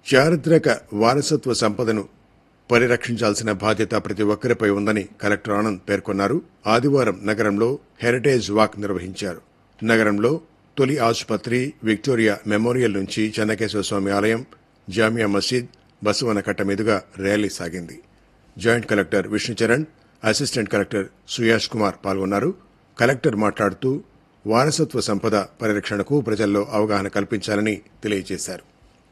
చారిత్రక వారసత్వ సంపదను పరిరక్షించాల్సిన బాధ్యత ప్రతి ఒక్కరిపై ఉందని కలెక్టర్ ఆనంద్ పేర్కొన్నారు ఆదివారం నగరంలో హెరిటేజ్ వాక్ నిర్వహించారు నగరంలో తొలి ఆసుపత్రి విక్టోరియా మెమోరియల్ నుంచి చెన్నకేశ్వర స్వామి ఆలయం జామియా మసీద్ బసవనకట్ట మీదుగా ర్యాలీ సాగింది joint collector Vishnucharan assistant collector Suyash Kumar పాల్గొన్నారు కలెక్టర్ మాట్లాడుతూ వారసత్వ సంపద పరిరక్షణకు ప్రజల్లో అవగాహన కల్పించాలని తెలియజేశారు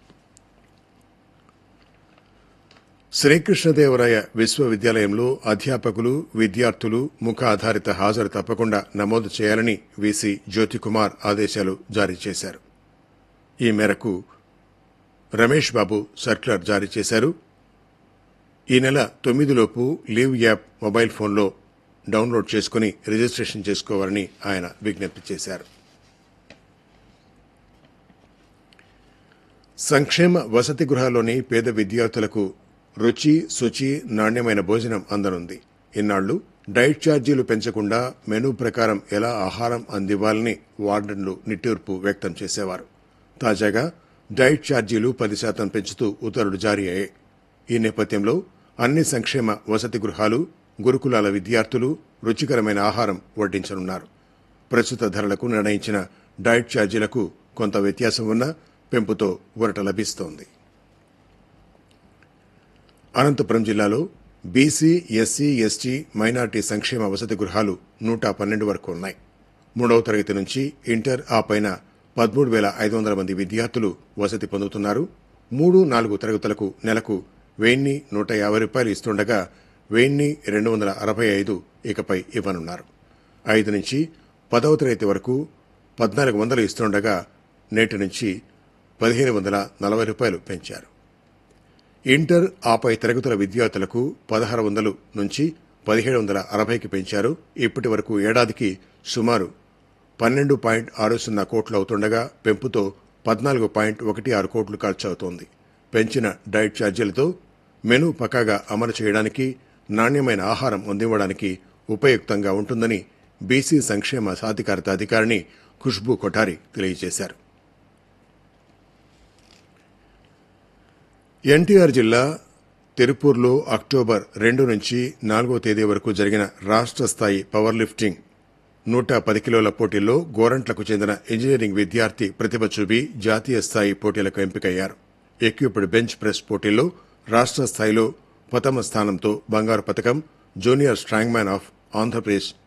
శ్రీకృష్ణదేవరాయ విశ్వవిద్యాలయంలో అధ్యాపకులు విద్యార్థులు ముఖ ఆధారిత హాజరు తప్పకుండా నమోదు చేయాలని వీసీ జ్యోతికుమార్ ఆదేశాలు జారీ చేశారు ఈ మేరకు రమేష్ బాబు సర్క్యులర్ జారీ చేశారు ఈ నెల తొమ్మిదిలోపు లీవ్ యాప్ మొబైల్ ఫోన్లో డౌన్లోడ్ చేసుకుని రిజిస్ట్రేషన్ చేసుకోవాలని ఆయన విజ్ఞప్తి చేశారు సంక్షేమ వసతి గృహాల్లోని పేద విద్యార్థులకు రుచి శుచి నాణ్యమైన భోజనం అందనుంది ఇన్నాళ్లు డైట్ ఛార్జీలు పెంచకుండా మెనూ ప్రకారం ఎలా ఆహారం అందివ్వాలని వార్డన్లు నిట్టూర్పు వ్యక్తం చేసేవారు తాజాగా డైట్ ఛార్జీలు పది శాతం పెంచుతూ ఉత్తర్వులు జారీ అయ్యాయి ఈ నేపథ్యంలో అన్ని సంక్షేమ వసతి గృహాలు గురుకులాల విద్యార్థులు రుచికరమైన ఆహారం వడ్డించనున్నారు ప్రస్తుత ధరలకు నిర్ణయించిన డైట్ ఛార్జీలకు కొంత వ్యత్యాసం ఉన్నా పెంపుతో ఊరట లభిస్తోంది అనంతపురం జిల్లాలో బీసీ ఎస్సీ ఎస్టీ మైనార్టీ సంక్షేమ వసతి గృహాలు నూట పన్నెండు వరకు ఉన్నాయి మూడవ తరగతి నుంచి ఇంటర్ ఆ పైన పదమూడు వేల ఐదు వందల మంది విద్యార్థులు వసతి పొందుతున్నారు మూడు నాలుగు తరగతులకు నెలకు వెయ్యి నూట యాభై రూపాయలు ఇస్తుండగా వెయ్యి రెండు వందల అరవై ఐదు ఇకపై ఇవ్వనున్నారు ఐదు నుంచి పదవ తరగతి వరకు పద్నాలుగు వందలు ఇస్తుండగా నేటి నుంచి పదిహేను వందల నలభై రూపాయలు పెంచారు ఇంటర్ ఆపై తరగతుల విద్యార్థులకు పదహారు వందలు నుంచి పదిహేడు వందల అరవైకి పెంచారు ఇప్పటి వరకు ఏడాదికి సుమారు పన్నెండు పాయింట్ ఆరు సున్నా కోట్లు అవుతుండగా పెంపుతో పద్నాలుగు పాయింట్ ఒకటి ఆరు కోట్లు ఖర్చవుతోంది పెంచిన డైట్ ఛార్జీలతో మెనూ పక్కాగా అమలు చేయడానికి నాణ్యమైన ఆహారం అందివ్వడానికి ఉపయుక్తంగా ఉంటుందని బీసీ సంక్షేమ సాధికారత అధికారిని ఖుష్బూ కొఠారి తెలియజేశారు ఎన్టీఆర్ జిల్లా తిరుపూర్లో అక్టోబర్ రెండు నుంచి నాలుగో తేదీ వరకు జరిగిన రాష్ట్ర స్థాయి పవర్ లిఫ్టింగ్ నూట పది కిలోల పోటీల్లో గోరంట్లకు చెందిన ఇంజనీరింగ్ విద్యార్థి ప్రతిభ చూపి జాతీయ స్థాయి పోటీలకు ఎంపికయ్యారు ఎక్విప్డ్ బెంచ్ ప్రెస్ పోటీల్లో రాష్ట్ర స్థాయిలో ప్రథమ స్థానంతో బంగారు పథకం junior strong man of Andhra Pradesh